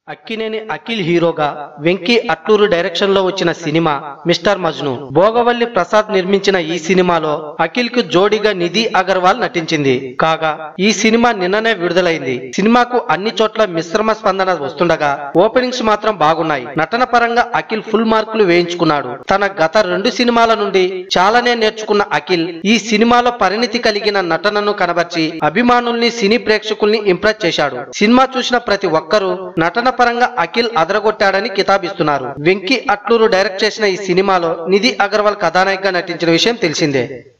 అక్కినేని అఖిల్ హీరోగా వెంకీ అట్టూరు డైరెక్షన్ లో వచ్చిన సినిమా మిస్టర్ మజ్ను భోగవల్లి ప్రసాద్ నిర్మించిన ఈ సినిమాలో అఖిల్ కు జోడీగా నిధి అగర్వాల్ నటించింది కాగా ఈ సినిమా నిన్ననే విడుదలైంది సినిమాకు అన్ని చోట్ల మిశ్రమ స్పందన వస్తుండగా ఓపెనింగ్స్ మాత్రం బాగున్నాయి నటన పరంగా అఖిల్ ఫుల్ మార్కులు వేయించుకున్నాడు తన గత రెండు సినిమాల నుండి చాలానే నేర్చుకున్న అఖిల్ ఈ సినిమాలో పరిణితి కలిగిన నటనను కనబర్చి అభిమానుల్ని సినీ ప్రేక్షకుల్ని ఇంప్రెస్ చేశాడు సినిమా చూసిన ప్రతి ఒక్కరూ నటన పరంగా అఖిల్ అదరగొట్టాడని కితాబిస్తున్నారు వెంకీ అట్లూరు డైరెక్ట్ చేసిన ఈ సినిమాలో నిధి అగర్వాల్ కథానాయకగా నటించిన విషయం తెలిసిందే